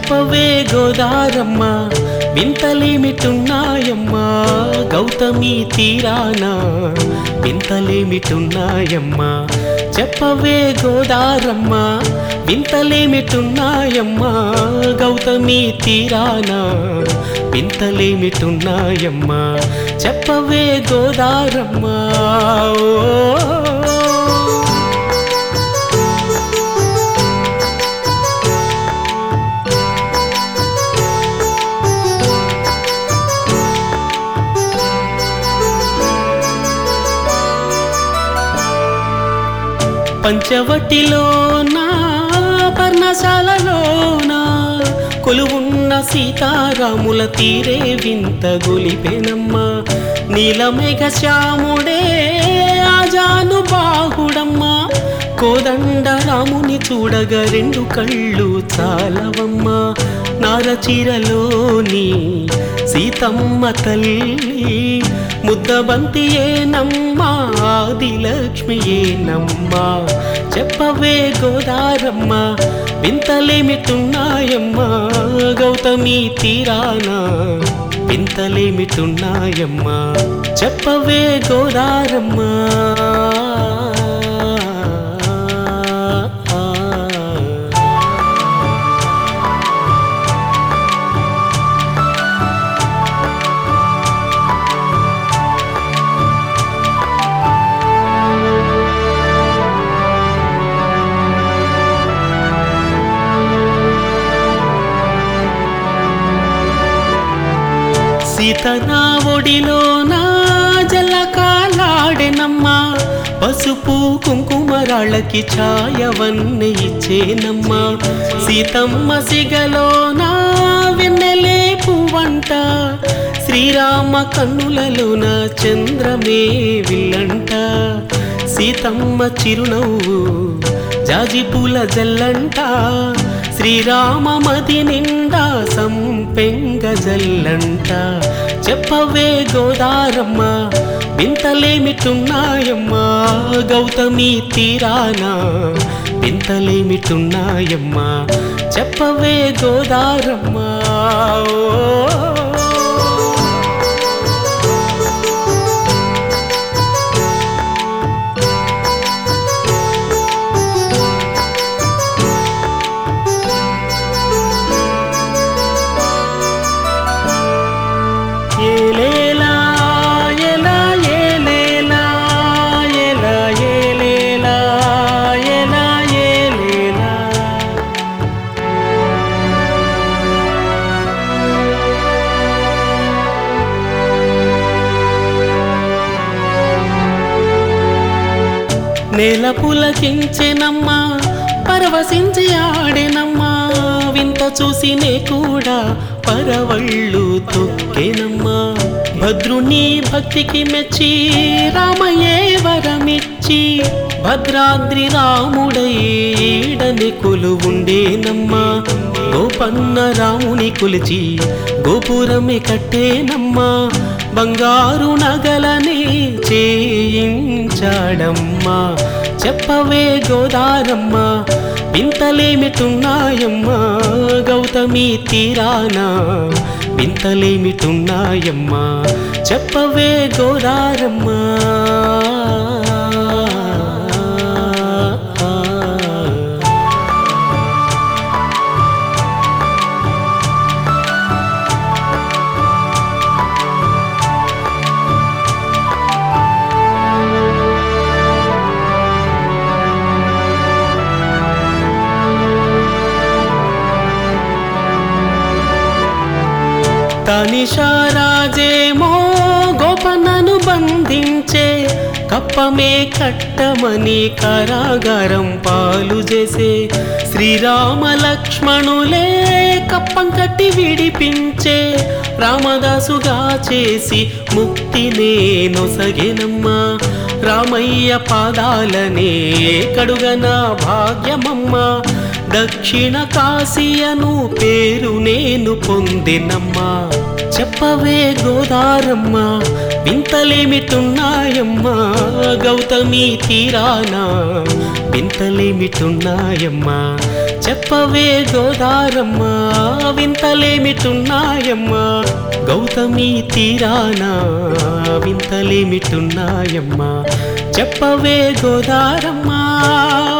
చెప్పవే గోదారమ్మ వింతలేమిటున్నాయమ్మా గౌతమి తీరానా వింతలేమిటున్నాయమ్మా చెప్పవే గోదారమ్మ వింతలేమిటున్నాయమ్మా గౌతమి తీరానా వింతలేమిటున్నాయమ్మా చెప్పవే గోదారమ్మ ఓ పంచవటిలోన పర్ణశాలలోన కొలువున్న సీతారాముల తీరే వింత గొలిపెనమ్మ నీలమేఘ శ్యాముడే ఆజాను బాహుడమ్మ కోదండ రాముని చూడగా రెండు కళ్ళు చాలవమ్మ నారచీరలోని సీతమ్మ తల్లి ముద్దబంతి ఏనమ్మా ఆదిలక్ష్మి ఏనమ్మా చెప్పవే గోదారమ్మ వింతలేమిటున్నాయమ్మా గౌతమి తీరానా వింతలేమిటున్నాయమ్మా చెప్పవే గోదారమ్మ సీతనా ఒడిలోనా జలకాలాడెనమ్మా పసుపు కుంకుమరాళ్ళకి ఛాయవన్నీ ఇచ్చేనమ్మా సీతమ్మ సిగలోనా వెన్నెలే పువ్వంట శ్రీరామ కన్నులలోన చంద్రమే విల్లంట సీతమ్మ చిరునవ్వు జాజి పూల జల్లంట శ్రీరామ మది నిండా సంపెంగ జల్లంట చెప్పవే గోదారమ్మ వింతలేమిటున్నాయమ్మా గౌతమి తీరానా వింతలేమిటున్నాయమ్మా చెప్పవే గోదారమ్మ ఓ ఏలేలా ఎలా ఏలేలా ఎలా ఏలేలా ఎలా ఏలేలా నేల పులకించెనమ్మా పరవశించి ఆడెనమ్మా వింత చూసినే కూడా పరవళ్ళు తొక్కెనమ్మా భద్రుని భక్తికి మెచ్చి రామయే వరమిచ్చి భద్రాద్రి రాముడై ఈడని కొలువుండేనమ్మా గోపన్న రాముని కొలిచి గోపురమే కట్టేనమ్మా బంగారు నగలనే చేయించాడమ్మా చెప్పవే గోదారమ్మ వింతలేమిటున్నాయమ్మా గౌతమి తీరానా వింతలేమిటున్నాయమ్మా చెప్పవే గోదారమ్మ తనిషారాజేమో గోపన్నను బంధించే కప్పమే కట్టమని కారాగారం పాలు చేసే శ్రీరామ లక్ష్మణులే కప్పం కట్టి విడిపించే రామదాసుగా చేసి ముక్తినే నొసగెనమ్మా రామయ్య పాదాలనే కడుగన భాగ్యమమ్మా దక్షిణ కాశీయను పేరు నేను పొందినమ్మా చెప్పవే గోదారమ్మ వింతలేమిటున్నాయమ్మా గౌతమి తీరానా వింతలేమిటున్నాయమ్మా చెప్పవే గోదారమ్మ వింతలేమిటున్నాయమ్మా గౌతమి తీరానా వింతలేమిటున్నాయమ్మా చెప్పవే గోదారమ్మ